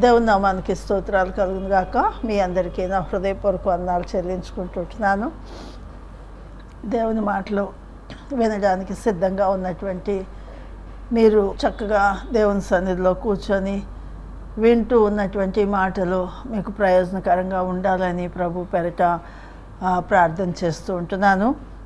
దేవుని నామానికి స్తోత్రాలు కలుగును గాక మీ అందరికీ నా హృదయపూర్వక వందనాలు చెల్లించుకుంటుంటున్నాను దేవుని మాటలు వినడానికి సిద్ధంగా ఉన్నటువంటి మీరు చక్కగా దేవుని సన్నిధిలో కూర్చొని వింటూ ఉన్నటువంటి మాటలు మీకు ప్రయోజనకరంగా ఉండాలని ప్రభు పెరట ఆ, ప్రార్థన చేస్తూ ఉంటున్నాను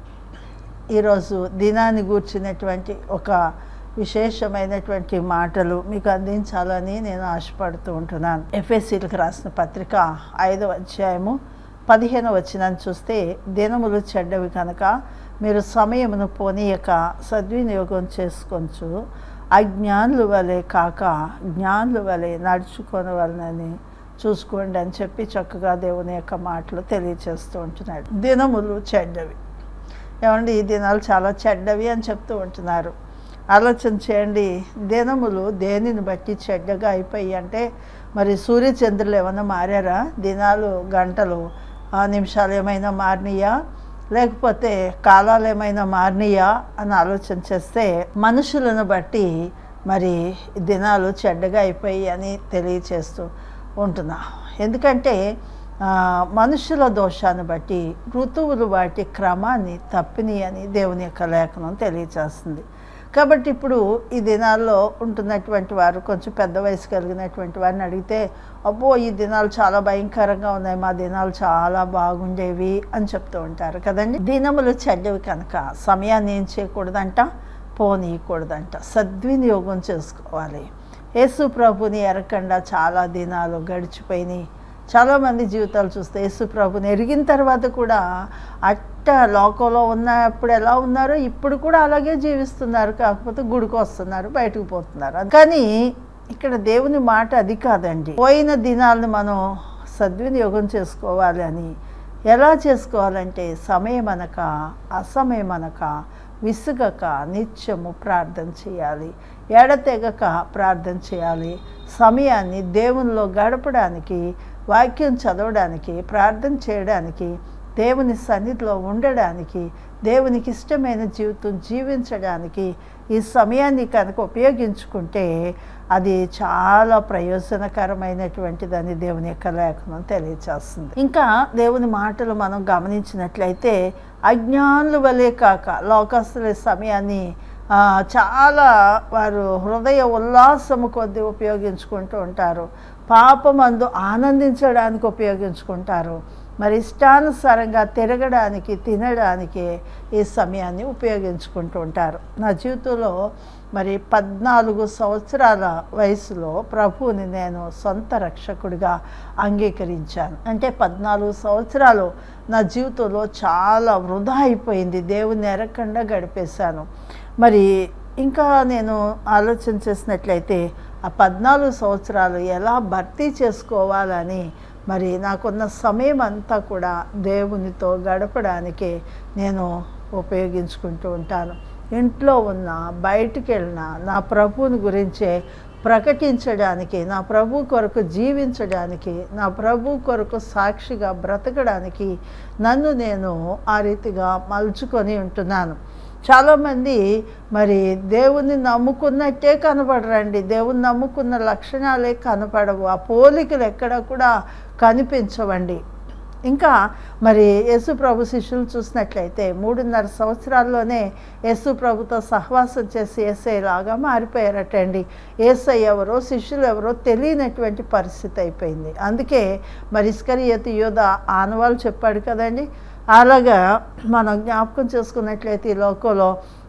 ఈరోజు దినాన్ని గూర్చినటువంటి ఒక విశేషమైనటువంటి మాటలు మీకు అందించాలని నేను ఆశపడుతూ ఉంటున్నాను ఎఫ్ఎస్సీలకు రాసిన పత్రిక ఐదవ అధ్యాయము పదిహేను వచ్చినాన్ని చూస్తే దినములు చెడ్డవి కనుక మీరు సమయమును పోనీయక సద్వినియోగం చేసుకొంచు అజ్ఞానుల వలె కాక జ్ఞానుల వలె నడుచుకోనవలనని చూసుకోండి అని చెప్పి చక్కగా దేవుని యొక్క మాటలు తెలియచేస్తూ ఉంటున్నాడు దినములు చెడ్డవి ఏమండి ఈ దినాలు చాలా చెడ్డవి అని చెప్తూ ఉంటున్నారు ఆలోచన చేయండి దినములు దేనిని బట్టి చెడ్డగా అయిపోయి అంటే మరి సూర్యచంద్రులు ఏమైనా మారారా దినాలు గంటలు ఆ నిమిషాలు ఏమైనా మారినాయా లేకపోతే కాలాలు ఏమైనా మారినాయా అని ఆలోచన చేస్తే మనుషులను బట్టి మరి దినాలు చెడ్డగా అయిపోయి అని తెలియచేస్తూ ఉంటున్నా ఎందుకంటే ఆ, మనుషుల దోషాన్ని బట్టి ఋతువులు వాటి క్రమాన్ని తప్పిని అని దేవుని యొక్క లేఖనం తెలియచేస్తుంది కాబట్టి ఇప్పుడు ఈ దినాల్లో ఉంటున్నటువంటి వారు కొంచెం పెద్ద వయసు కలిగినటువంటి వారిని అడిగితే అబ్బో ఈ దినాలు చాలా భయంకరంగా ఉన్నాయి మా దినాలు చాలా బాగుండేవి అని చెప్తూ ఉంటారు కదండి దినములు చెడ్డవి కనుక సమయాన్ని ఏం చేయకూడదంట పోనీయకూడదంట సద్వినియోగం చేసుకోవాలి యేసు ప్రభుని ఎరగకుండా చాలా దినాలు గడిచిపోయినాయి చాలామంది జీవితాలు చూస్తే యేసు ప్రభుని ఎరిగిన తర్వాత కూడా అట్ట లోకంలో ఉన్నప్పుడు ఎలా ఉన్నారో ఇప్పుడు కూడా అలాగే జీవిస్తున్నారు కాకపోతే గుడికి వస్తున్నారు బయటకు పోతున్నారు కానీ ఇక్కడ దేవుని మాట అది కాదండి పోయిన దినాలను మనం సద్వినియోగం చేసుకోవాలి అని ఎలా చేసుకోవాలంటే సమయం అనక అసమయం అనక విసుగక నిత్యము ప్రార్థన చేయాలి ఎడతెగక ప్రార్థన చేయాలి సమయాన్ని దేవునిలో గడపడానికి వాక్యం చదవడానికి ప్రార్థన చేయడానికి దేవుని సన్నిధిలో ఉండడానికి దేవునికి ఇష్టమైన జీవితం జీవించడానికి ఈ సమయాన్ని కనుక ఉపయోగించుకుంటే అది చాలా ప్రయోజనకరమైనటువంటిదని దేవుని యొక్క లేఖనం తెలియచేస్తుంది ఇంకా దేవుని మాటలు మనం గమనించినట్లయితే అజ్ఞానుల వలె కాక లోకస్తుల సమయాన్ని ఆ, చాలా వారు హృదయ ఉల్లాసము కొద్దీ ఉపయోగించుకుంటూ ఉంటారు పాపమందు ఆనందించడానికి ఉపయోగించుకుంటారు మరి ఇష్టానుసారంగా తిరగడానికి తినడానికి ఈ సమయాన్ని ఉపయోగించుకుంటూ ఉంటారు నా జీవితంలో మరి పద్నాలుగు సంవత్సరాల వయసులో ప్రభువుని నేను సొంత రక్షకుడిగా అంగీకరించాను అంటే పద్నాలుగు సంవత్సరాలు నా జీవితంలో చాలా వృధా అయిపోయింది దేవుని ఎరగకుండా గడిపేశాను మరి ఇంకా నేను ఆలోచన చేసినట్లయితే ఆ పద్నాలుగు సంవత్సరాలు ఎలా భర్తీ చేసుకోవాలని మరి నాకున్న సమయం అంతా కూడా దేవునితో గడపడానికి నేను ఉపయోగించుకుంటూ ఉంటాను ఇంట్లో ఉన్న బయటికి వెళ్ళిన నా ప్రభువుని గురించే ప్రకటించడానికి నా ప్రభు కొరకు జీవించడానికి నా ప్రభు కొరకు సాక్షిగా బ్రతకడానికి నన్ను నేను ఆ రీతిగా మలుచుకొని ఉంటున్నాను చాలామంది మరి దేవుని నమ్ముకున్నట్టే కనపడరండి దేవుని నమ్ముకున్న లక్షణాలే కనపడవు ఆ పోలికలు ఎక్కడ కూడా కనిపించవండి ఇంకా మరి యేసు ప్రభు శిష్యులు చూసినట్లయితే మూడున్నర సంవత్సరాల్లోనే యేసు ప్రభుతో సహవాసం చేసి ఏసైలాగా మారిపోయారటండి ఏసై ఎవరో శిష్యులు ఎవరో తెలియనటువంటి పరిస్థితి అయిపోయింది అందుకే మరి ఇస్కరియతి యోధ ఆనవాళ్ళు చెప్పాడు కదండి అలాగా మనం జ్ఞాపకం చేసుకున్నట్లయితే ఈ లోకంలో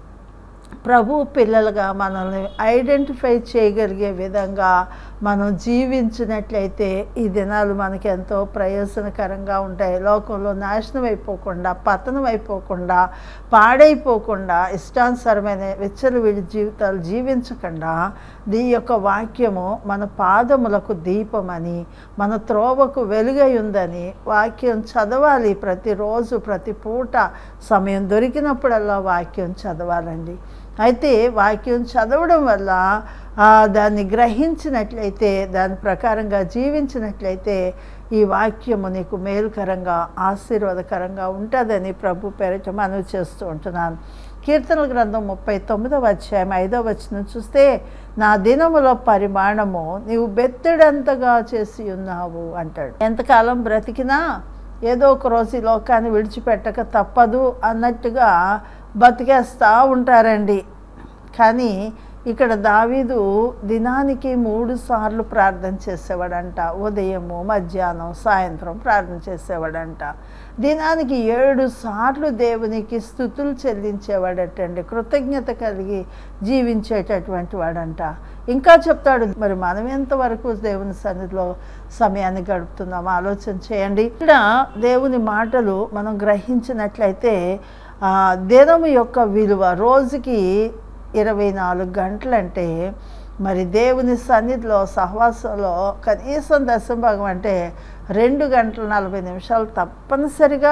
ప్రభు పిల్లలుగా మనల్ని ఐడెంటిఫై చేయగలిగే విధంగా మనం జీవించినట్లయితే ఈ దినాలు మనకి ఎంతో ప్రయోజనకరంగా ఉంటాయి లోకంలో నాశనం అయిపోకుండా పతనం అయిపోకుండా పాడైపోకుండా ఇష్టానుసరమైన విచ్చలవిడి జీవితాలు జీవించకుండా దీ యొక్క వాక్యము మన పాదములకు దీపమని మన త్రోవకు వెలుగై ఉందని వాక్యం చదవాలి ప్రతిరోజు ప్రతి పూట సమయం దొరికినప్పుడల్లా వాక్యం చదవాలండి అయితే వాక్యం చదవడం వల్ల ఆ, దాన్ని గ్రహించినట్లయితే దాని ప్రకారంగా జీవించినట్లయితే ఈ వాక్యము నీకు మేలుకరంగా ఆశీర్వాదకరంగా ఉంటుందని ప్రభు పేరిట మనవి చేస్తూ ఉంటున్నాను కీర్తనల గ్రంథం ముప్పై తొమ్మిదవ అధ్యాయం ఐదవ వచనం చూస్తే నా దినముల పరిమాణము నీవు బెత్తడంతగా చేసి ఉన్నావు అంటాడు ఎంతకాలం బ్రతికినా ఏదో ఒక రోజు ఈ లోకాన్ని విడిచిపెట్టక తప్పదు అన్నట్టుగా బతికేస్తూ ఉంటారండి కానీ ఇక్కడ దావీదు దినానికి మూడు సార్లు ప్రార్థన చేసేవాడంట ఉదయము మధ్యాహ్నం సాయంత్రం ప్రార్థన చేసేవాడంట దినానికి ఏడు సార్లు దేవునికి స్థుతులు చెల్లించేవాడటండి కృతజ్ఞత కలిగి జీవించేటటువంటి వాడంట ఇంకా చెప్తాడు మరి మనం ఎంతవరకు దేవుని సన్నిధిలో సమయాన్ని గడుపుతున్నాం ఆలోచన చేయండి ఇక్కడ దేవుని మాటలు మనం గ్రహించినట్లయితే ఆ, దినము యొక్క విలువ రోజుకి ఇరవై నాలుగు గంటలంటే మరి దేవుని సన్నిధిలో సహవాసంలో కనీసం దశభాగం అంటే రెండు గంటల నలభై నిమిషాలు తప్పనిసరిగా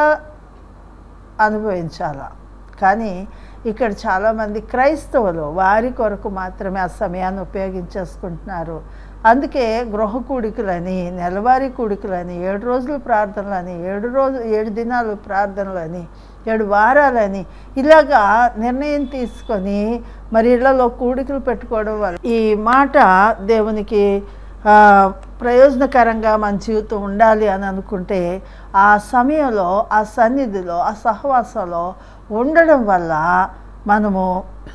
అనుభవించాల కానీ ఇక్కడ చాలామంది క్రైస్తవులు వారి కొరకు మాత్రమే ఆ సమయాన్ని ఉపయోగించేసుకుంటున్నారు అందుకే గృహ కూడికలని నెలవారీ కూడికలని ఏడు రోజులు ప్రార్థనలని ఏడు రోజు ఏడు దినాలు ప్రార్థనలని ఏడు వారాలని ఇలాగా నిర్ణయం తీసుకొని మరి ఇళ్లలో కూడికలు పెట్టుకోవడం వల్ల ఈ మాట దేవునికి ఆ, ప్రయోజనకరంగా మన జీవితం ఉండాలి అని అనుకుంటే ఆ సమయంలో ఆ సన్నిధిలో ఆ సహవాసంలో ఉండడం వల్ల మనము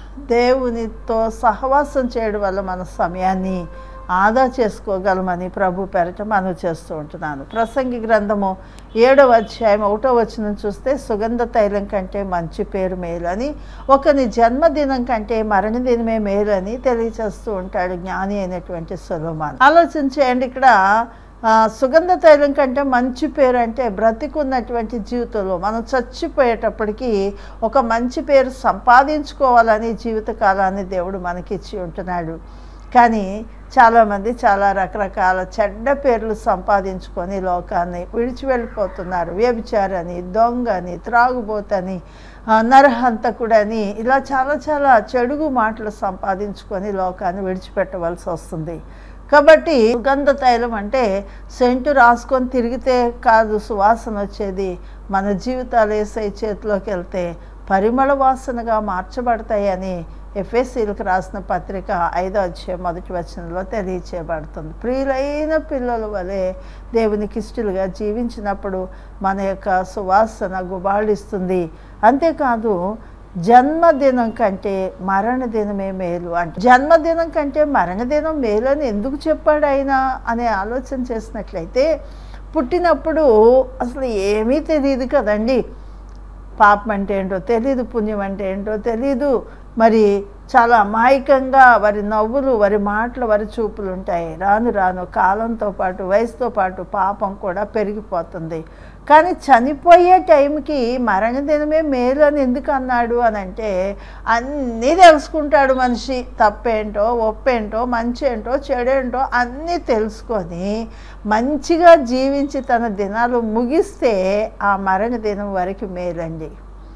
దేవునితో సహవాసం చేయడం వల్ల మన సమయాన్ని ఆదా చేసుకోగలమని ప్రభు పెరట మనం చేస్తూ ఉంటున్నాను ప్రసంగి గ్రంథము ఏడవ అధ్యాయం ఒకటో వచనం చూస్తే సుగంధ తైలం కంటే మంచి పేరు మేలని ఒకని జన్మదినం కంటే మరణదినమే మేలని తెలియచేస్తూ ఉంటాడు జ్ఞాని అయినటువంటి సులమాన్ ఆలోచన చేయండి ఇక్కడ ఆ, సుగంధ తైలం కంటే మంచి పేరు అంటే బ్రతికున్నటువంటి జీవితంలో మనం చచ్చిపోయేటప్పటికి ఒక మంచి పేరు సంపాదించుకోవాలని జీవితకాలాన్ని దేవుడు మనకిచ్చి ఉంటున్నాడు కానీ చాలామంది చాలా రకరకాల చెడ్డ పేర్లు సంపాదించుకొని లోకాన్ని విడిచి వెళ్ళిపోతున్నారు వ్యభిచారని దొంగని త్రాగుబోతని ఆ, నరహంతకుడని ఇలా చాలా చాలా చెడుగు మాటలు సంపాదించుకొని లోకాన్ని విడిచిపెట్టవలసి వస్తుంది కాబట్టి సుగంధ తైలం అంటే సెంటు రాసుకొని తిరిగితే కాదు సువాసన వచ్చేది మన జీవితాలు వేసే చేతిలోకి వెళ్తే పరిమళ వాసనగా మార్చబడతాయని ఎఫ్ఎస్సీలకు రాసిన పత్రిక ఐదో అధ్యాయం మొదటి వచనంలో తెలియచేయబడుతుంది ప్రియులైన పిల్లల వలె దేవునికి ఇష్టలుగా జీవించినప్పుడు మన యొక్క సువాసన గుబాళిస్తుంది అంతేకాదు జన్మదినం కంటే మరణదినమే మేలు అంటే జన్మదినం కంటే మరణదినం మేలు అని ఎందుకు చెప్పాడు ఆయన అనే ఆలోచన చేసినట్లయితే పుట్టినప్పుడు అసలు ఏమీ తెలియదు కదండి పాపం అంటే ఏంటో తెలీదు పుణ్యం అంటే ఏంటో తెలీదు మరి చాలా అమాయకంగా వారి నవ్వులు వారి మాటలు వారి చూపులు ఉంటాయి రాను రాను కాలంతో పాటు వయసుతో పాటు పాపం కూడా పెరిగిపోతుంది కానీ చనిపోయే టైంకి మరణదినమే మేలు అని ఎందుకు అన్నాడు అని అంటే అన్నీ తెలుసుకుంటాడు మనిషి తప్పేంటో ఒప్పేంటో మంచి ఏంటో చెడేంటో అన్నీ తెలుసుకొని మంచిగా జీవించి తన దినాలు ముగిస్తే ఆ మరణ దినం వరకు మేలండి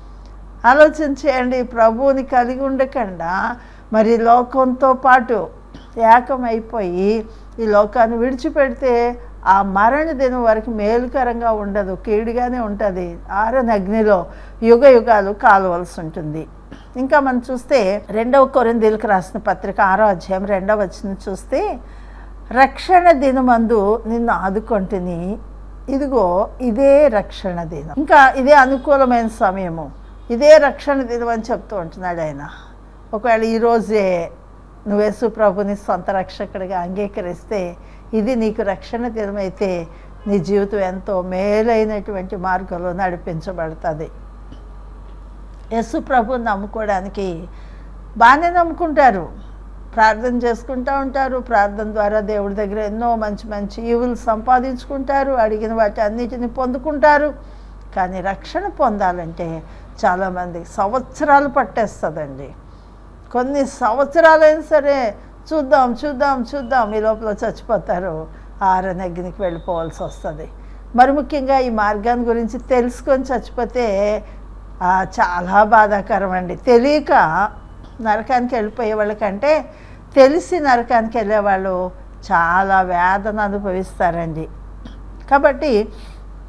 ఆలోచన చేయండి ప్రభువుని కలిగి ఉండకుండా మరి లోకంతో పాటు ఏకమైపోయి ఈ లోకాన్ని విడిచిపెడితే ఆ మరణ దినం వరకు మేలుకరంగా ఉండదు కీడుగానే ఉంటుంది ఆరని అగ్నిలో యుగ యుగాలు కాలవలసి ఉంటుంది ఇంకా మనం చూస్తే రెండవ కొరిందీలకు రాసిన పత్రిక ఆరో అధ్యాయం రెండవ వచ్చిన చూస్తే రక్షణ దినమందు నిన్ను ఆదుకొంటిని ఇదిగో ఇదే రక్షణ దినం ఇంకా ఇదే అనుకూలమైన సమయము ఇదే రక్షణ దినం అని చెప్తూ ఉంటున్నాడు ఆయన ఒకవేళ ఈరోజే నువ్వు యేసు ప్రభుని సొంత రక్షకుడిగా అంగీకరిస్తే ఇది నీకు రక్షణ దినం అయితే నీ జీవితం ఎంతో మేలైనటువంటి మార్గంలో నడిపించబడుతుంది యేసు ప్రభుని నమ్ముకోవడానికి బాగానే నమ్ముకుంటారు ప్రార్థన చేసుకుంటూ ఉంటారు ప్రార్థన ద్వారా దేవుడి దగ్గర ఎన్నో మంచి మంచి ఈవులు సంపాదించుకుంటారు అడిగిన వాటి అన్నిటిని పొందుకుంటారు కానీ రక్షణ పొందాలంటే చాలామంది సంవత్సరాలు పట్టేస్తుందండి కొన్ని సంవత్సరాలైనా సరే చూద్దాం చూద్దాం చూద్దాం ఈ లోపల చచ్చిపోతారు ఆరనగ్నికి వెళ్ళిపోవాల్సి వస్తుంది మరి ముఖ్యంగా ఈ మార్గాన్ని గురించి తెలుసుకొని చచ్చిపోతే ఆ, చాలా బాధాకరం అండి తెలియక నరకానికి వెళ్ళిపోయే వాళ్ళకంటే తెలిసి నరకానికి వెళ్ళేవాళ్ళు చాలా వేదన అనుభవిస్తారండి కాబట్టి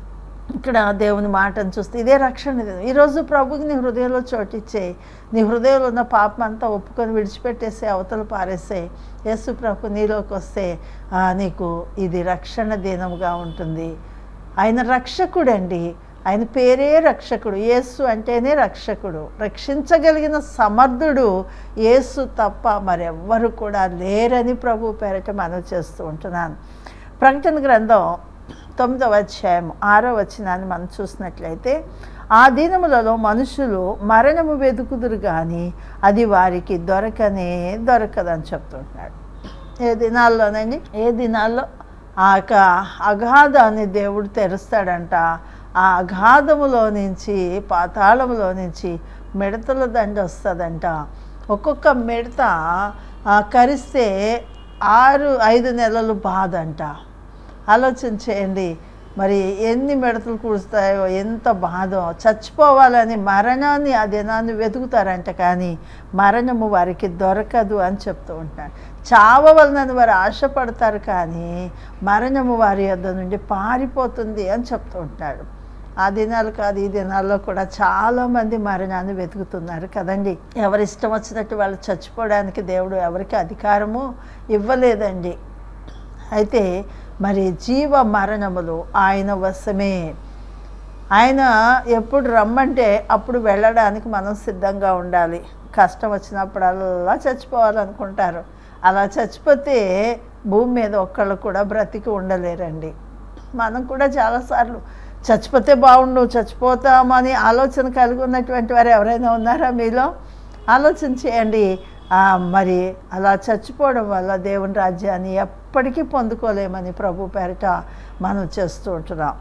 ఇక్కడ దేవుని మాటను చూస్తే ఇదే రక్షణ దినం ఈరోజు ప్రభుకి నీ హృదయంలో చోటిచ్చే నీ హృదయంలో ఉన్న పాపం అంతా ఒప్పుకొని విడిచిపెట్టేసే అవతల పారేసే యేసు ప్రభు నీలోకి వస్తే ఆ, నీకు ఇది రక్షణ దినముగా ఉంటుంది ఆయన రక్షకుడండి ఆయన పేరే రక్షకుడు యేసు అంటేనే రక్షకుడు రక్షించగలిగిన సమర్థుడు యేసు తప్ప మరెవ్వరు కూడా లేరని ప్రభు పేరట మనం చేస్తూ ఉంటున్నాను ప్రకటన గ్రంథం తొమ్మిదవ అధ్యాయం ఆరో వచనాన్ని మనం చూసినట్లయితే ఆ దినములలో మనుషులు మరణము వెతుకుదురు కానీ అది వారికి దొరకనే దొరకదని చెప్తుంటున్నాడు ఏ దినాల్లోనండి ఏ దినాల్లో ఆ యొక్క అగాధాన్ని దేవుడు తెరుస్తాడంట ఆ అగాధములో నుంచి పాతాళములో నుంచి మిడతల దండ వస్తుందంట ఒక్కొక్క మిడత ఆ, కరిస్తే ఆరు ఐదు నెలలు బాధ అంట ఆలోచన చేయండి మరి ఎన్ని మిడతలు కుడుస్తాయో ఎంత బాధో చచ్చిపోవాలని మరణాన్ని ఆ దినాన్ని వెతుకుతారంట కానీ మరణము వారికి దొరకదు అని చెప్తూ ఉంటాడు చావవలనని వారు ఆశపడతారు కానీ మరణము వారి యొద్ద నుండి పారిపోతుంది అని చెప్తూ ఉంటాడు ఆ దినాలు కాదు ఈ దినాల్లో కూడా చాలామంది మరణాన్ని వెతుకుతున్నారు కదండి ఎవరి ఇష్టం వచ్చినట్టు వాళ్ళు చచ్చిపోవడానికి దేవుడు ఎవరికి అధికారము ఇవ్వలేదండి అయితే మరి జీవ మరణములు ఆయన వశమే ఆయన ఎప్పుడు రమ్మంటే అప్పుడు వెళ్ళడానికి మనం సిద్ధంగా ఉండాలి కష్టం వచ్చినప్పుడల్లా చచ్చిపోవాలనుకుంటారు అలా చచ్చిపోతే భూమి మీద ఒక్కళ్ళు కూడా బ్రతికి ఉండలేరండి మనం కూడా చాలాసార్లు చచ్చిపోతే బాగుండు చచ్చిపోతామని ఆలోచన కలిగి ఉన్నటువంటి వారు ఎవరైనా ఉన్నారా మీలో ఆలోచన చేయండి ఆ, మరి అలా చచ్చిపోవడం వల్ల దేవుని రాజ్యాన్ని ఎప్పటికీ పొందుకోలేమని ప్రభు పేరిట మనం చేస్తూ ఉంటున్నాం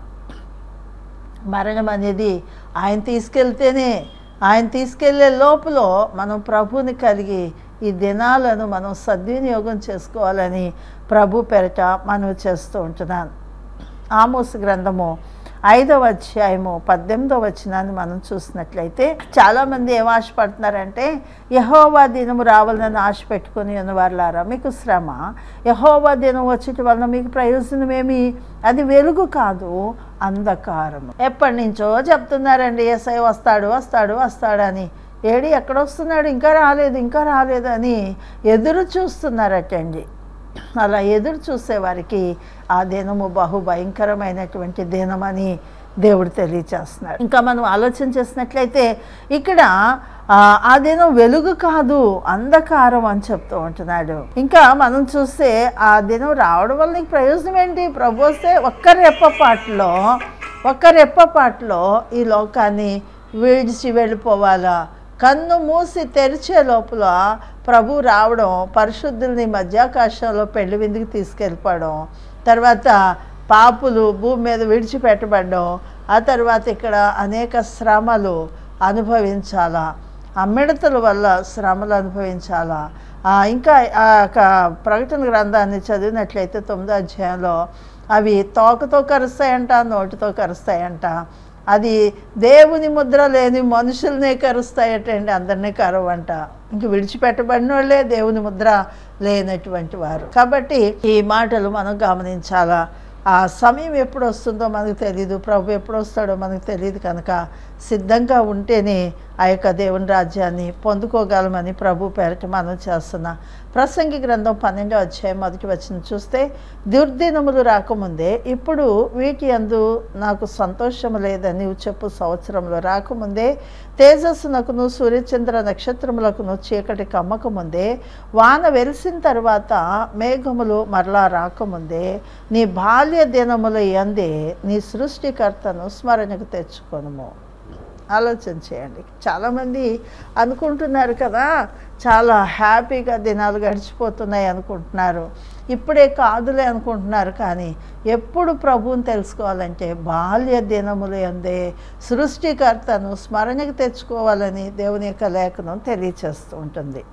మరణం అనేది ఆయన తీసుకెళ్తేనే ఆయన తీసుకెళ్లే లోపల మనం ప్రభుని కలిగి ఈ దినాలను మనం సద్వినియోగం చేసుకోవాలని ప్రభు పెరట మనం చేస్తూ ఉంటున్నాను ఆమోస్ గ్రంథము ఐదవ అధ్యాయము పద్దెనిమిదవ వచనాన్ని మనం చూసినట్లయితే చాలామంది ఏం ఆశపడుతున్నారంటే యహోవా దినము రావాలని ఆశ పెట్టుకుని ఉన్నవారులారా మీకు శ్రమ యహోవా దినం వచ్చేటి వలన మీకు ప్రయోజనమేమి అది వెలుగు కాదు అంధకారము ఎప్పటి నుంచో చెప్తున్నారండి ఎస్ఐ వస్తాడు వస్తాడు వస్తాడని ఏడి ఎక్కడొస్తున్నాడు ఇంకా రాలేదు ఇంకా రాలేదు అని ఎదురు చూస్తున్నారటండి అలా ఎదురు చూసేవారికి ఆ దినము బహు భయంకరమైనటువంటి దినమని దేవుడు తెలియచేస్తున్నాడు ఇంకా మనం ఆలోచన చేసినట్లయితే ఇక్కడ ఆ, ఆ దినం వెలుగు కాదు అంధకారం అని చెప్తూ ఉంటున్నాడు ఇంకా మనం చూస్తే ఆ దినం రావడం వల్ల నీకు ప్రయోజనం ఏంటి ప్రభు వస్తే ఒక్క రెప్పపాటులో ఒక్క రెప్పపాటులో ఈ లోకాన్ని విడిచి వెళ్ళిపోవాలా కన్ను మూసి తెరిచే లోపల ప్రభు రావడం పరిశుద్ధుల్ని మధ్యాకాశంలో పెళ్లి విందుకు తీసుకెళ్ళిపోవడం తర్వాత పాపులు భూమి మీద విడిచిపెట్టబడడం ఆ తర్వాత ఇక్కడ అనేక శ్రమలు అనుభవించాలా ఆ మిడతల వల్ల శ్రమలు అనుభవించాలా ఆ, ఇంకా ఆ యొక్క ప్రకటన గ్రంథాన్ని చదివినట్లయితే తొమ్మిదో అధ్యాయంలో అవి తోకతో కరుస్తాయంట నోటితో కరుస్తాయంట అది దేవుని ముద్ర లేని మనుషుల్నే కరుస్తాయటండి అందరినీ కరవంట ఇంక విడిచిపెట్టబడిన వాళ్ళే దేవుని ముద్ర లేనటువంటి వారు కాబట్టి ఈ మాటలు మనం గమనించాలా ఆ సమయం ఎప్పుడు వస్తుందో మనకు తెలియదు ప్రభు ఎప్పుడు వస్తాడో మనకు తెలియదు కనుక సిద్ధంగా ఉంటేనే ఆ యొక్క దేవుని రాజ్యాన్ని పొందుకోగలమని ప్రభు పేరట మనం చేస్తున్నా ప్రసంగి గ్రంథం పన్నెండో అధ్యాయం మొదటి వచ్చిన చూస్తే దుర్దినములు రాకముందే ఇప్పుడు వీటి అందు నాకు సంతోషము లేదని నీవు చెప్పు సంవత్సరంలో రాకముందే తేజస్సునకును సూర్యచంద్ర నక్షత్రములకును చీకటి కమ్మకముందే వాన వెలిసిన తర్వాత మేఘములు మరలా రాకముందే నీ బాల్య దినముల యందే నీ సృష్టికర్తను స్మరణకు తెచ్చుకొనుము ఆలోచన చేయండి చాలామంది అనుకుంటున్నారు కదా చాలా హ్యాపీగా దినాలు గడిచిపోతున్నాయి అనుకుంటున్నారు ఇప్పుడే కాదులే అనుకుంటున్నారు కానీ ఎప్పుడు ప్రభువుని తెలుసుకోవాలంటే బాల్య దినములు అందే సృష్టికర్తను స్మరణకు తెచ్చుకోవాలని దేవుని యొక్క లేఖనం తెలియచేస్తూ ఉంటుంది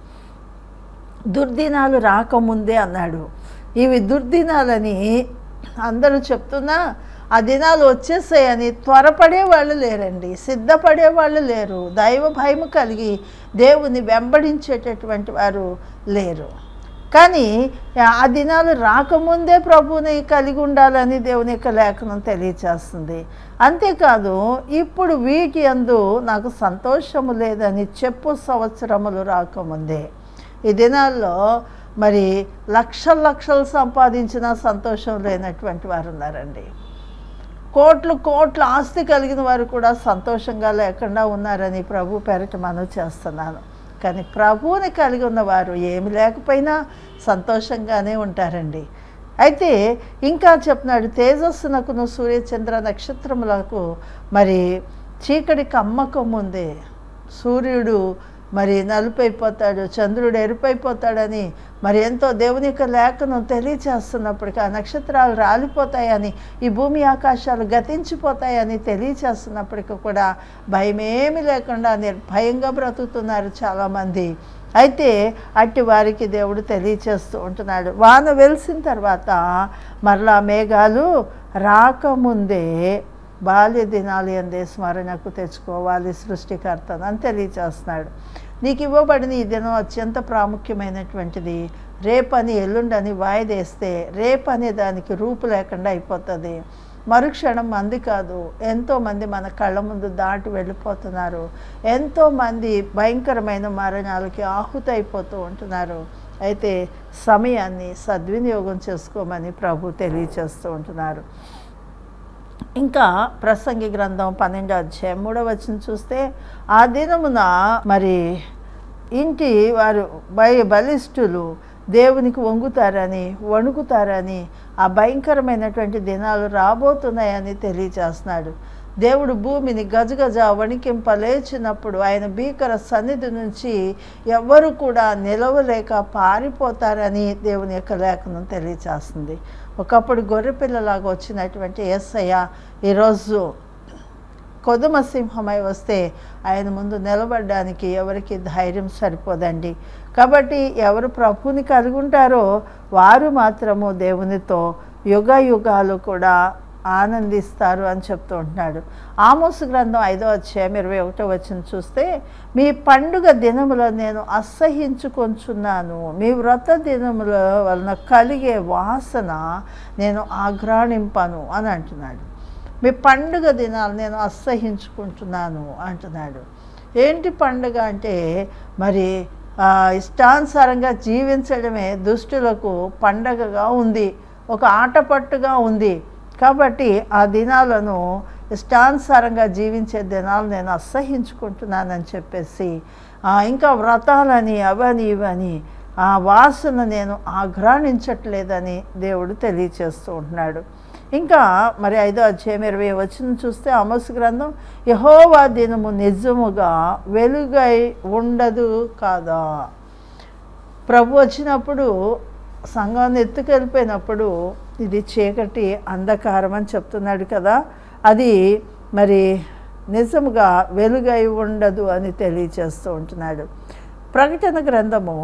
దుర్దినాలు రాకముందే అన్నాడు ఇవి దుర్దినాలని అందరూ చెప్తున్నా ఆ దినాలు వచ్చేసాయని త్వరపడే వాళ్ళు లేరండి సిద్ధపడే వాళ్ళు లేరు దైవ భయము కలిగి దేవుని వెంబడించేటటువంటి వారు లేరు కానీ ఆ దినాలు రాకముందే ప్రభువుని కలిగి ఉండాలని దేవుని యొక్క లేఖనం తెలియచేస్తుంది అంతేకాదు ఇప్పుడు వీటి అందు నాకు సంతోషము లేదని చెప్పు సంవత్సరములు రాకముందే ఈ దినాల్లో మరి లక్షల లక్షలు సంపాదించిన సంతోషం లేనటువంటి వారు ఉన్నారండి కోట్లు కోట్ల ఆస్తి కలిగిన వారు కూడా సంతోషంగా లేకుండా ఉన్నారని ప్రభు పేరట మనవి చేస్తున్నాను కానీ ప్రభువుని కలిగి ఉన్నవారు ఏమి లేకపోయినా సంతోషంగానే ఉంటారండి అయితే ఇంకా చెప్తున్నాడు తేజస్సునకును సూర్యచంద్ర నక్షత్రములకు మరి చీకటి కమ్మకం ముందే సూర్యుడు మరి నలుపైపోతాడు చంద్రుడు ఎరుపైపోతాడని మరి ఎంతో దేవుని యొక్క లేఖను తెలియచేస్తున్నప్పటికీ ఆ నక్షత్రాలు రాలిపోతాయని ఈ భూమి ఆకాశాలు గతించిపోతాయని తెలియచేస్తున్నప్పటికీ కూడా భయమేమి లేకుండా నిర్భయంగా బ్రతుకుతున్నారు చాలామంది అయితే అట్టి వారికి దేవుడు తెలియచేస్తూ ఉంటున్నాడు వాన వెలిసిన తర్వాత మరలా మేఘాలు రాకముందే బాల్య దినాలు ఎందే స్మరణకు తెచ్చుకోవాలి సృష్టికర్తను అని తెలియచేస్తున్నాడు నీకు ఇవ్వబడిన ఈ దినం అత్యంత ప్రాముఖ్యమైనటువంటిది రేపని ఎల్లుండని వాయిదేస్తే రేపనే దానికి రూపు లేకుండా అయిపోతుంది మరుక్షణం మంది కాదు ఎంతోమంది మన కళ్ళ ముందు దాటి వెళ్ళిపోతున్నారు ఎంతోమంది భయంకరమైన మరణాలకి ఆహుతి అయిపోతూ ఉంటున్నారు అయితే సమయాన్ని సద్వినియోగం చేసుకోమని ప్రభు తెలియచేస్తూ ఉంటున్నారు ఇంకా ప్రసంగి గ్రంథం పన్నెండో అధ్యాయం మూడో వచ్చిన చూస్తే ఆ దినమున మరి ఇంటి వారు బయ బలిష్ఠులు దేవునికి వంగుతారని వణుకుతారని ఆ భయంకరమైనటువంటి దినాలు రాబోతున్నాయని తెలియచేస్తున్నాడు దేవుడు భూమిని గజగజ వణికింపలేచినప్పుడు ఆయన భీకర సన్నిధి నుంచి ఎవ్వరు కూడా నిలవలేక పారిపోతారని దేవుని యొక్క లేఖనం తెలియచేస్తుంది ఒకప్పుడు గొర్రెపిల్లలాగా వచ్చినటువంటి ఎస్ఐ ఈరోజు కొదుమ సింహమై వస్తే ఆయన ముందు నిలబడడానికి ఎవరికి ధైర్యం సరిపోదండి కాబట్టి ఎవరు ప్రభుని కలిగి ఉంటారో వారు మాత్రము దేవునితో యుగ యుగాలు కూడా ఆనందిస్తారు అని చెప్తూ ఉంటున్నాడు ఆమోసు గ్రంథం ఐదో అధ్యాయం ఇరవై ఒకటో వచ్చిన చూస్తే మీ పండుగ దినముల నేను అసహించుకొంచున్నాను మీ వ్రత దినముల వలన కలిగే వాసన నేను ఆఘ్రాణింపను అని అంటున్నాడు మీ పండుగ దినాలు నేను అసహించుకుంటున్నాను అంటున్నాడు ఏంటి పండుగ అంటే మరి ఆ, ఇష్టానుసారంగా జీవించడమే దుష్టులకు పండగగా ఉంది ఒక ఆటపట్టుగా ఉంది కాబట్టి ఆ దినాలను ఇష్టానుసారంగా జీవించే దినాలు నేను అసహించుకుంటున్నానని చెప్పేసి ఆ, ఇంకా వ్రతాలని అవని ఇవని ఆ వాసన నేను ఆఘ్రాణించట్లేదని దేవుడు తెలియచేస్తూ ఉంటున్నాడు ఇంకా మరి ఐదో అధ్యాయం ఇరవై వచ్చిన చూస్తే అమస్ గ్రంథం యహోవా దినము నిజముగా వెలుగై ఉండదు కాదా ప్రభు వచ్చినప్పుడు సంఘాన్ని ఎత్తుకెళ్ళిపోయినప్పుడు ఇది చీకటి అంధకారం అని చెప్తున్నాడు కదా అది మరి నిజముగా వెలుగై ఉండదు అని తెలియచేస్తూ ఉంటున్నాడు ప్రకటన గ్రంథము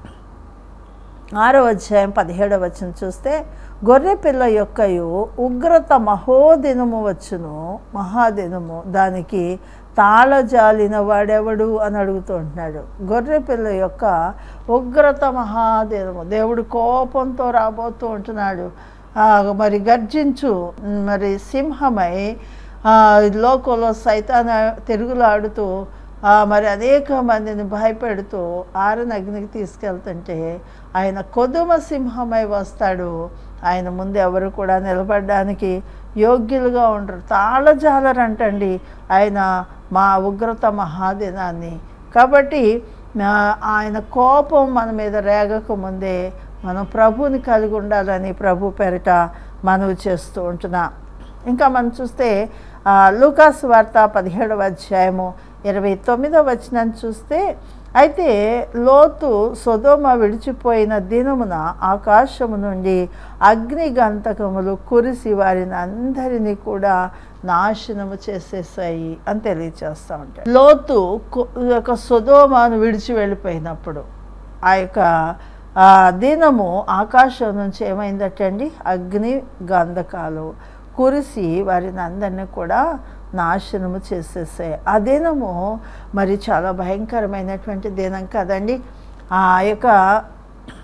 ఆరో అధ్యాయం పదిహేడవ వచ్చిన చూస్తే గొర్రె పిల్ల యొక్కయు ఉగ్రత మహోదినము వచ్చును మహాదినము దానికి తాళజాలిన వాడెవడు అని అడుగుతూ ఉంటున్నాడు గొర్రె పిల్ల యొక్క ఉగ్రత మహాదినము దేవుడు కోపంతో రాబోతూ ఉంటున్నాడు ఆ, మరి గర్జించు మరి సింహమై ఆ, లోకంలో సైతాన తిరుగులాడుతూ ఆ, మరి అనేక మందిని భయపెడుతూ ఆరని అగ్నికి తీసుకెళ్తుంటే ఆయన కొదుమ సింహమై వస్తాడు ఆయన ముందు ఎవరు కూడా నిలబడడానికి యోగ్యులుగా ఉండరు తాళజాలరంటండి ఆయన మా ఉగ్రత మహాదినాన్ని కాబట్టి ఆ, ఆయన కోపం మన మీద రేగక ముందే మనం ప్రభుని కలిగి ఉండాలని ప్రభు పేరిట మనవి చేస్తూ ఉంటున్నా ఇంకా మనం చూస్తే ఆ, లూకాసు వార్త పదిహేడవ అధ్యాయము ఇరవై తొమ్మిదవ వచనాన్ని చూస్తే అయితే లోతు సొదోమ విడిచిపోయిన దినమున ఆకాశము నుండి అగ్ని గంతకములు కురిసి వారిని అందరినీ కూడా నాశనము చేసేసాయి అని తెలియచేస్తూ ఉంటాయి లోతు కు- యొక్క సొదోమాను విడిచి వెళ్ళిపోయినప్పుడు ఆ యొక్క ఆ దినము ఆకాశం నుంచి ఏమైందటండి అగ్ని గంధకాలు కురిసి వారిని అందరినీ కూడా నాశనము చేసేసాయి ఆ దినము మరి చాలా భయంకరమైనటువంటి దినం కదండి ఆ యొక్క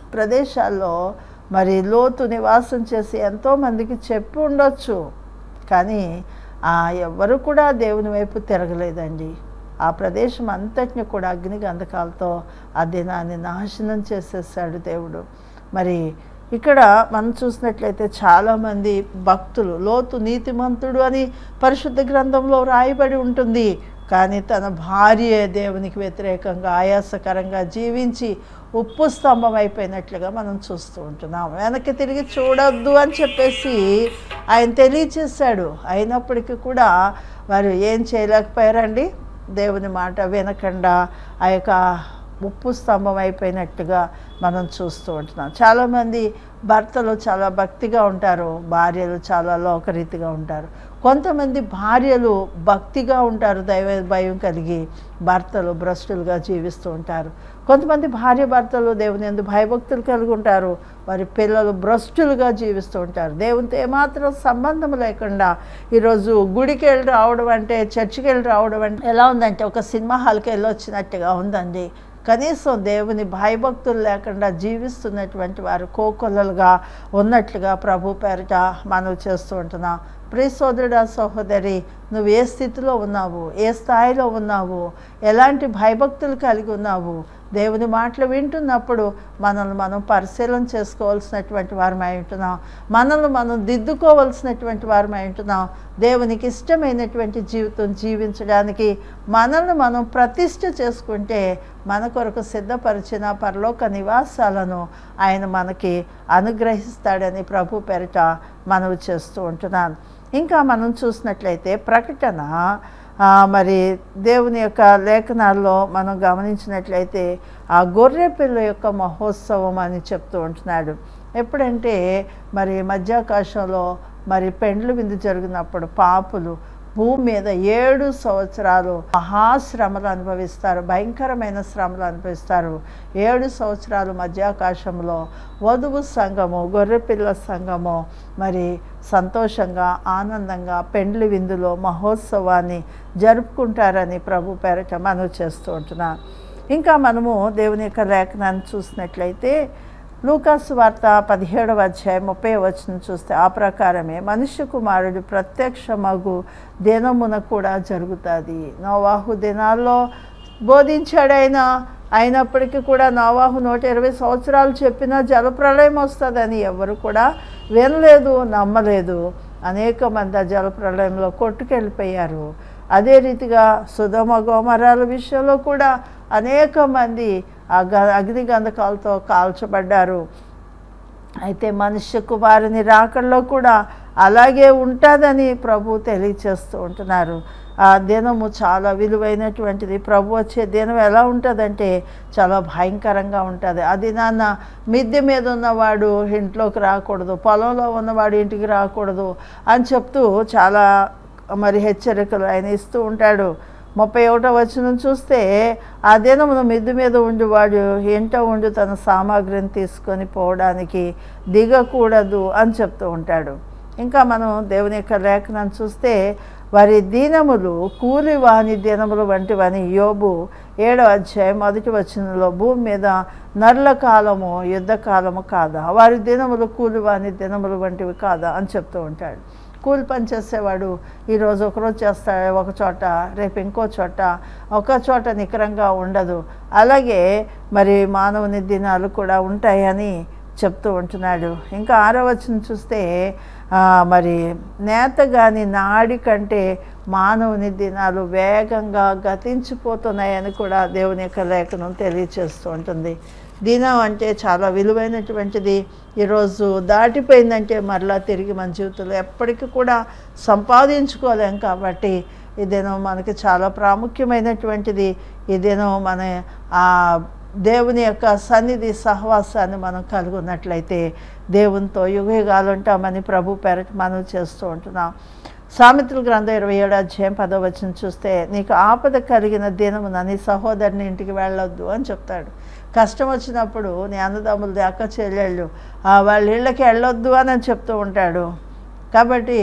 ప్రదేశాల్లో మరి లోతు నివాసం చేసి ఎంతోమందికి చెప్పి ఉండొచ్చు కానీ ఆ ఎవ్వరు కూడా దేవుని వైపు తిరగలేదండి ఆ ప్రదేశం అంతటిని కూడా అగ్ని గంధకాలతో ఆ దినాన్ని నాశనం చేసేసాడు దేవుడు మరి ఇక్కడ మనం చూసినట్లయితే చాలామంది భక్తులు లోతు నీతిమంతుడు అని పరిశుద్ధ గ్రంథంలో రాయబడి ఉంటుంది కానీ తన భార్య దేవునికి వ్యతిరేకంగా ఆయాసకరంగా జీవించి ఉప్పు స్తంభం అయిపోయినట్లుగా మనం చూస్తూ ఉంటున్నాం వెనక్కి తిరిగి చూడొద్దు అని చెప్పేసి ఆయన తెలియచేశాడు అయినప్పటికీ కూడా వారు ఏం చేయలేకపోయారండి దేవుని మాట వినకుండా ఆ యొక్క ఉప్పు స్తంభం అయిపోయినట్టుగా మనం చూస్తూ ఉంటున్నాం చాలామంది భర్తలు చాలా భక్తిగా ఉంటారు భార్యలు చాలా లోకరీతిగా ఉంటారు కొంతమంది భార్యలు భక్తిగా ఉంటారు దైవ భయం కలిగి భర్తలు భ్రష్టులుగా జీవిస్తూ ఉంటారు కొంతమంది భార్య భర్తలు దేవుని ఎందు భయభక్తులు కలిగి ఉంటారు వారి పిల్లలు భ్రష్టులుగా జీవిస్తూ ఉంటారు దేవునితో ఏమాత్రం సంబంధం లేకుండా ఈరోజు గుడికి వెళ్ళి రావడం అంటే చర్చికి వెళ్ళి రావడం అంటే ఎలా ఉందంటే ఒక సినిమా హాల్కి వెళ్ళి వచ్చినట్టుగా ఉందండి కనీసం దేవుని భయభక్తులు లేకుండా జీవిస్తున్నటువంటి వారు కోకొల్లలుగా ఉన్నట్లుగా ప్రభు పేరిట మనవి చేస్తూ ఉంటున్నాం ప్రియ సోదరుడా సహోదరి నువ్వు ఏ స్థితిలో ఉన్నావు ఏ స్థాయిలో ఉన్నావు ఎలాంటి భయభక్తులు కలిగి ఉన్నావు దేవుని మాటలు వింటున్నప్పుడు మనల్ని మనం పరిశీలన చేసుకోవాల్సినటువంటి వారమై ఉంటున్నాం మనల్ని మనం దిద్దుకోవాల్సినటువంటి వారమై ఉంటున్నాం దేవునికి ఇష్టమైనటువంటి జీవితం జీవించడానికి మనల్ని మనం ప్రతిష్ఠ చేసుకుంటే మన కొరకు సిద్ధపరిచిన పరలోక నివాసాలను ఆయన మనకి అనుగ్రహిస్తాడని ప్రభు పేరిట మనవి చేస్తూ ఉంటున్నాను ఇంకా మనం చూసినట్లయితే ప్రకటన ఆ, మరి దేవుని యొక్క లేఖనాల్లో మనం గమనించినట్లయితే ఆ గొర్రె పిల్ల యొక్క మహోత్సవం అని చెప్తూ ఉంటున్నాడు ఎప్పుడంటే మరి మధ్యాకాశంలో మరి పెండ్లు విందు జరిగినప్పుడు పాపులు భూమి మీద ఏడు సంవత్సరాలు మహాశ్రమలు అనుభవిస్తారు భయంకరమైన శ్రమలు అనుభవిస్తారు ఏడు సంవత్సరాలు మధ్యాకాశంలో వధువు సంఘము గొర్రెపిల్ల సంఘము మరి సంతోషంగా ఆనందంగా పెండ్లి విందులో మహోత్సవాన్ని జరుపుకుంటారని ప్రభు పేరట మనవి చేస్తూ ఉంటున్నాను ఇంకా మనము దేవుని యొక్క లేఖనాన్ని చూసినట్లయితే లూకాసు వార్త పదిహేడవ అధ్యాయం ముప్పై వచ్చిన చూస్తే ఆ ప్రకారమే మనుష్య కుమారుడు ప్రత్యక్షమగు దినమున కూడా జరుగుతుంది నోవాహు దినాల్లో బోధించాడు ఆయన అయినప్పటికీ కూడా నోవాహు నూట ఇరవై సంవత్సరాలు చెప్పినా జలప్రళయం వస్తుందని ఎవరు కూడా వినలేదు నమ్మలేదు అనేక మంది ఆ జలప్రళయంలో కొట్టుకెళ్ళిపోయారు అదే రీతిగా సుధమ గోమరాల విషయంలో కూడా అనేక మంది ఆ గ అగ్ని గంధకాలతో కాల్చబడ్డారు అయితే మనుష్య కుమారుని రాకల్లో కూడా అలాగే ఉంటుందని ప్రభు తెలియచేస్తూ ఉంటున్నారు ఆ దినము చాలా విలువైనటువంటిది ప్రభు వచ్చే దినం ఎలా ఉంటుందంటే చాలా భయంకరంగా ఉంటుంది ఆ దినాన్న మిద్దె మీద ఉన్నవాడు ఇంట్లోకి రాకూడదు పొలంలో ఉన్నవాడు ఇంటికి రాకూడదు అని చెప్తూ చాలా మరి హెచ్చరికలు ఆయన ఇస్తూ ఉంటాడు ముప్పై ఒకటో వచనం చూస్తే ఆ దినమున మిద్దు మీద ఉండివాడు ఎంట ఉండి తన సామాగ్రిని తీసుకొని పోవడానికి దిగకూడదు అని చెప్తూ ఉంటాడు ఇంకా మనం దేవుని యొక్క లేఖనాన్ని చూస్తే వారి దీనములు కూలి వాని దినములు వంటివని యోబు ఏడో అధ్యాయం మొదటి వచనంలో భూమి మీద నర్ల కాలము యుద్ధ కాలము కాదా వారి దినములు కూలి వాని దినములు వంటివి కాదా అని చెప్తూ ఉంటాడు కూలి పని చేసేవాడు ఈరోజు ఒకరోజు చేస్తాడు ఒక చోట రేపు ఇంకో చోట ఒక చోట నికరంగా ఉండదు అలాగే మరి మానవుని దినాలు కూడా ఉంటాయని చెప్తూ ఉంటున్నాడు ఇంకా ఆరో వచనం చూస్తే ఆ, మరి నేత గాని నాడి కంటే మానవుని దినాలు వేగంగా గతించిపోతున్నాయని కూడా దేవుని యొక్క లేఖనం తెలియచేస్తూ ఉంటుంది దినం అంటే చాలా విలువైనటువంటిది ఈరోజు దాటిపోయిందంటే మరలా తిరిగి మన జీవితంలో ఎప్పటికీ కూడా సంపాదించుకోలేం కాబట్టి ఈ దినం మనకి చాలా ప్రాముఖ్యమైనటువంటిది ఈ దినం మన ఆ దేవుని యొక్క సన్నిధి సహవాసాన్ని మనం కలిగి ఉన్నట్లయితే దేవునితో యుగయుగాలు ఉంటామని ప్రభు పేరట మనం చేస్తూ ఉంటున్నాం సామెతల గ్రంథం ఇరవై ఏడు అధ్యాయం పదో వచ్చిన చూస్తే నీకు ఆపద కలిగిన దినమున నీ సహోదరుని ఇంటికి వెళ్ళొద్దు అని చెప్తాడు కష్టం వచ్చినప్పుడు నీ అన్నదమ్ములు అక్క చెల్లెళ్ళు ఆ, వాళ్ళ ఇళ్ళకి వెళ్ళొద్దు అని చెప్తూ ఉంటాడు కాబట్టి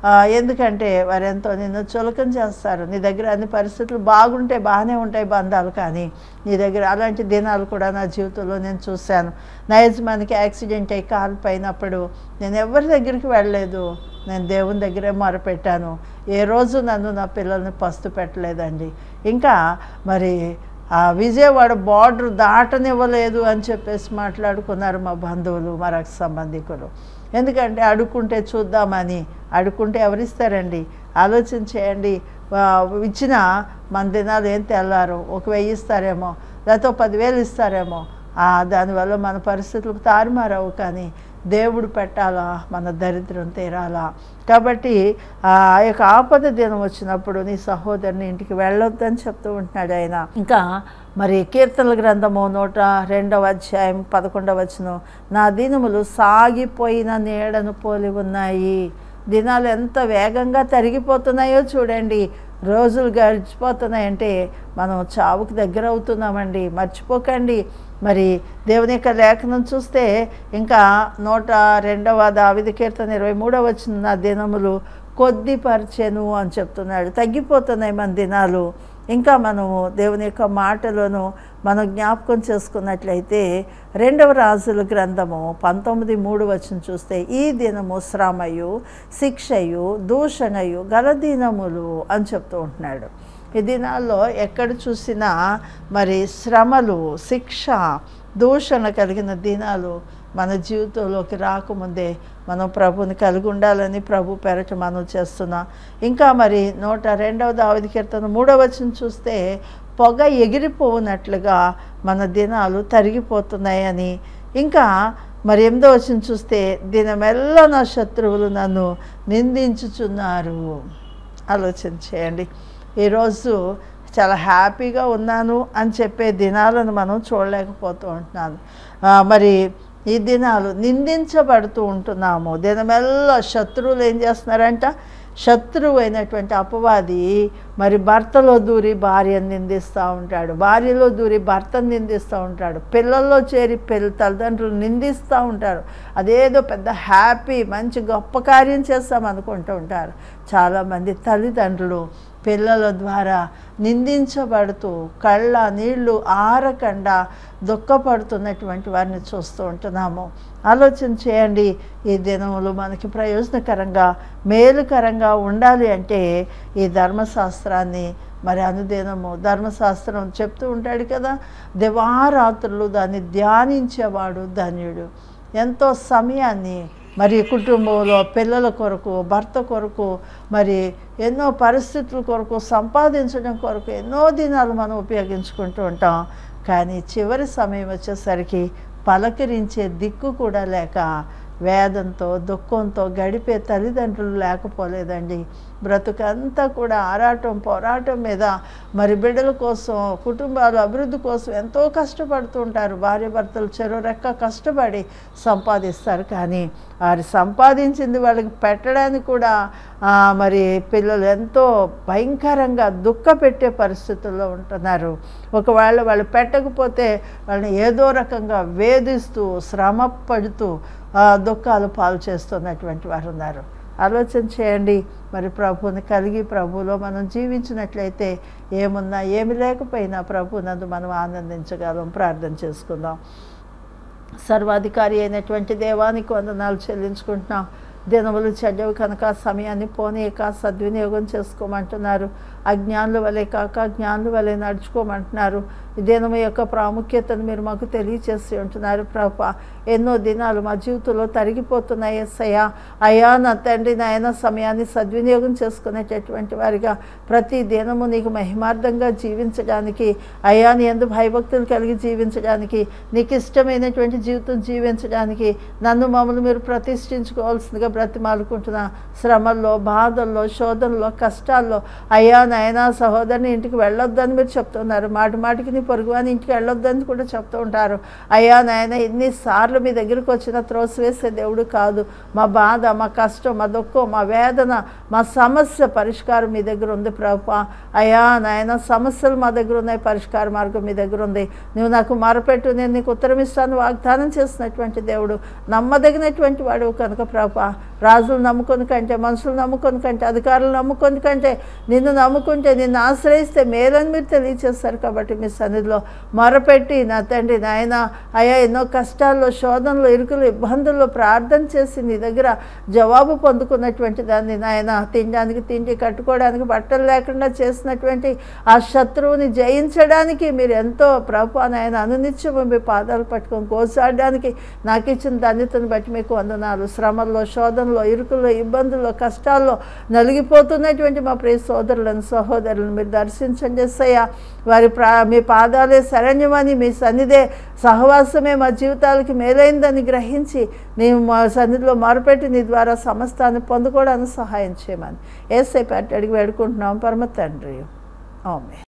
ఆ, ఎందుకంటే వారు ఎంతో నిన్ను చులకం చేస్తారు నీ దగ్గర అన్ని పరిస్థితులు బాగుంటే బాగానే ఉంటాయి బంధాలు కానీ నీ దగ్గర అలాంటి దినాలు కూడా నా జీవితంలో నేను చూశాను నా యజమానికి యాక్సిడెంట్ అయ్యి కాలు పైనప్పుడు నేను ఎవరి దగ్గరికి వెళ్ళలేదు నేను దేవుని దగ్గరే మొరపెట్టాను ఏ రోజు నన్ను నా పిల్లల్ని పస్తు పెట్టలేదండి ఇంకా మరి ఆ విజయవాడ బార్డర్ దాటనివ్వలేదు అని చెప్పేసి మాట్లాడుకున్నారు మా బంధువులు మా రక్త సంబంధికులు ఎందుకంటే అడుక్కుంటే చూద్దామని అడుక్కుంటే ఎవరిస్తారండి ఆలోచన చేయండి ఆ, ఇచ్చిన మన దినాలు ఏం తెల్లారు ఒక వెయ్యి ఇస్తారేమో లేకపోతే ఒక పదివేలు ఇస్తారేమో ఆ, దానివల్ల మన పరిస్థితులు తారుమారవు కానీ దేవుడు పెట్టాలా మన దరిద్రం తీరాలా కాబట్టి ఆ యొక్క ఆపద దినం వచ్చినప్పుడు నీ సహోదరుని ఇంటికి వెళ్ళొద్దని చెప్తూ ఉంటున్నాడు ఆయన ఇంకా మరి కీర్తనల గ్రంథము నూట రెండవ అధ్యాయం పదకొండవ వచనం నా దినములు సాగిపోయిన నీడను పోలి ఉన్నాయి దినాలు ఎంత వేగంగా తరిగిపోతున్నాయో చూడండి రోజులు గడిచిపోతున్నాయంటే మనం చావుకు దగ్గర అవుతున్నామండి మర్చిపోకండి మరి దేవుని యొక్క లేఖనం చూస్తే ఇంకా నూట రెండవ దావిది కీర్తన ఇరవై మూడవ వచ్చిన నా దినములు కొద్దిపరిచెను అని చెప్తున్నాడు తగ్గిపోతున్నాయి మన దినాలు ఇంకా మనము దేవుని యొక్క మాటలను మనం జ్ఞాపకం చేసుకున్నట్లయితే రెండవ రాజుల గ్రంథము పంతొమ్మిది మూడు వచ్చిన చూస్తే ఈ దినము శ్రమయు శిక్షయు దూషణయు గల దినములు అని చెప్తూ ఉంటున్నాడు ఈ దినాల్లో ఎక్కడ చూసినా మరి శ్రమలు శిక్ష దూషణ కలిగిన దినాలు మన జీవితంలోకి రాకముందే మనం ప్రభుని కలిగి ఉండాలని ప్రభు పెరట మనం చేస్తున్నాం ఇంకా మరి నూట రెండవ దావది కీర్తన మూడవ వచనం చూస్తే పొగ ఎగిరిపోనట్లుగా మన దినాలు తరిగిపోతున్నాయని ఇంకా మరి ఎనిమిదో వచ్చిన చూస్తే దినమెల్లా నా శత్రువులు నన్ను నిందించుచున్నారు ఆలోచన చేయండి ఈరోజు చాలా హ్యాపీగా ఉన్నాను అని చెప్పే దినాలను మనం చూడలేకపోతూ ఉంటున్నాను ఆ, మరి ఈ దినాలు నిందించబడుతూ ఉంటున్నాము దినమెల్లా శత్రువులు ఏం చేస్తున్నారంట శత్రువు అయినటువంటి అపవాది మరి భర్తలో దూరి భార్యను నిందిస్తూ ఉంటాడు భార్యలో దూరి భర్తను నిందిస్తూ ఉంటాడు పిల్లల్లో చేరి పిల్ల తల్లిదండ్రులు నిందిస్తూ ఉంటారు అదేదో పెద్ద హ్యాపీ మంచి గొప్ప కార్యం చేస్తాం అనుకుంటూ ఉంటారు చాలామంది తల్లిదండ్రులు పిల్లల ద్వారా నిందించబడుతూ కళ్ళ నీళ్లు ఆరకుండా దుఃఖపడుతున్నటువంటి వారిని చూస్తూ ఉంటున్నాము ఆలోచన చేయండి ఈ దినములు మనకి ప్రయోజనకరంగా మేలుకరంగా ఉండాలి అంటే ఈ ధర్మశాస్త్రాన్ని మరి అనుదినము ధర్మశాస్త్రం చెప్తూ ఉంటాడు కదా దివారాత్రులు దాన్ని ధ్యానించేవాడు ధన్యుడు ఎంతో సమయాన్ని మరి కుటుంబంలో పిల్లల కొరకు భర్త కొరకు మరి ఎన్నో పరిస్థితుల కొరకు సంపాదించడం కొరకు ఎన్నో దినాలు మనం ఉపయోగించుకుంటూ ఉంటాం కానీ చివరి సమయం వచ్చేసరికి పలకరించే దిక్కు కూడా లేక వేదంతో దుఃఖంతో గడిపే తల్లిదండ్రులు లేకపోలేదండి బ్రతుకంతా కూడా ఆరాటం పోరాటం మీద మరి బిడ్డల కోసం కుటుంబాల అభివృద్ధి కోసం ఎంతో కష్టపడుతూ ఉంటారు భార్య భర్తలు చెరో రెక్క కష్టపడి సంపాదిస్తారు కానీ వారు సంపాదించింది వాళ్ళకి పెట్టడానికి కూడా ఆ, మరి పిల్లలు ఎంతో భయంకరంగా దుఃఖ పెట్టే పరిస్థితుల్లో ఉంటున్నారు ఒకవేళ వాళ్ళు పెట్టకపోతే వాళ్ళని ఏదో రకంగా వేధిస్తూ శ్రమ పడుతూ ఆ, దుఃఖాలు పాలు చేస్తున్నటువంటి వారు ఉన్నారు ఆలోచన చేయండి మరి ప్రభువుని కలిగి ప్రభువులో మనం జీవించినట్లయితే ఏమున్నా ఏమి లేకపోయినా ప్రభు నందు మనం ఆనందించగలం ప్రార్థన చేసుకుందాం సర్వాధికారి అయినటువంటి దేవానికి వందనాలు చెల్లించుకుంటున్నాం దినములు చెడ్డవి కనుక సమయాన్ని పోనీయక సద్వినియోగం చేసుకోమంటున్నారు అజ్ఞానుల వలె కాక జ్ఞానుల వలె నడుచుకోమంటున్నారు ఈ దినము యొక్క ప్రాముఖ్యతను మీరు మాకు తెలియచేసి ఉంటున్నారు ప్రభా ఎన్నో దినాలు మా జీవితంలో తరిగిపోతున్నాయి ఎస్సయ్యా అయ్యా నా తండ్రి నాయన సమయాన్ని సద్వినియోగం చేసుకునేటటువంటి వారిగా ప్రతి దినము నీకు మహిమార్థంగా జీవించడానికి అయ్యా నీ ఎందు భయభక్తులు కలిగి జీవించడానికి నీకు ఇష్టమైనటువంటి జీవితం జీవించడానికి నన్ను మమ్మల్ని మీరు ప్రతిష్ఠించుకోవాల్సిందిగా బ్రతిమాలుకుంటున్నా శ్రమల్లో బాధల్లో శోధనలో కష్టాల్లో అయ్యా నాయనా సహోదరుని ఇంటికి వెళ్ళొద్దని మీరు చెప్తున్నారు మాటి మాటికి నీ పొరుగువాని ఇంటికి వెళ్ళొద్దని కూడా చెప్తూ ఉంటారు అయ్యా నాయన ఎన్నిసార్లు మీ దగ్గరికి వచ్చిన త్రోసివేసే దేవుడు కాదు మా బాధ మా కష్టం మా దుఃఖం మా వేదన మా సమస్య పరిష్కారం మీ దగ్గర ఉంది ప్రభా అయ్యా నాయన సమస్యలు మా దగ్గర ఉన్నాయి పరిష్కార మార్గం మీ దగ్గర ఉంది నువ్వు నాకు మొరపెట్టు నేను నీకు ఉత్తరం ఇస్తాను వాగ్దానం చేసినటువంటి దేవుడు నమ్మదగినటువంటి వాడు కనుక ప్రభా రాజులు నమ్ముకొని కంటే మనుషులు నమ్ముకొని కంటే అధికారులు నమ్ముకొని కంటే నిన్ను నమ్ముకుంటే నిన్ను ఆశ్రయిస్తే మేలని మీరు తెలియచేస్తారు కాబట్టి మీ సన్నిధిలో మొరపెట్టి నా తండ్రి నాయన అయ్యా ఎన్నో కష్టాల్లో శోధనలు ఇరుకులు ఇబ్బందుల్లో ప్రార్థన చేసి నీ దగ్గర జవాబు పొందుకున్నటువంటి దాన్ని నాయన తినడానికి తిండి కట్టుకోవడానికి బట్టలు లేకుండా చేసినటువంటి ఆ శత్రువుని జయించడానికి మీరు ఎంతో ప్రభు నాయన అనునిత్యము మీ పాదాలు పట్టుకొని కోసాడడానికి నాకు ఇచ్చిన ధన్యతను బట్టి మీకు వందనాలు శ్రమల్లో శోధనలో ఇరుకుల్లో ఇబ్బందుల్లో కష్టాల్లో నలిగిపోతున్నటువంటి మా ప్రియ సోదరులను సహోదరులను మీరు దర్శించండి ఎస్సయ్యా వారి ప్రా మీ పాదాలే శరణ్యమని మీ సన్నిధే సహవాసమే మా జీవితాలకి మేలైందని గ్రహించి నేను మా సన్నిధిలో మొరపెట్టి నీ ద్వారా సమస్తాన్ని పొందుకోవడానికి సహాయం చేయమని ఏసై పెట్టి అడిగి వేడుకుంటున్నాం పరమ తండ్రి ఆమె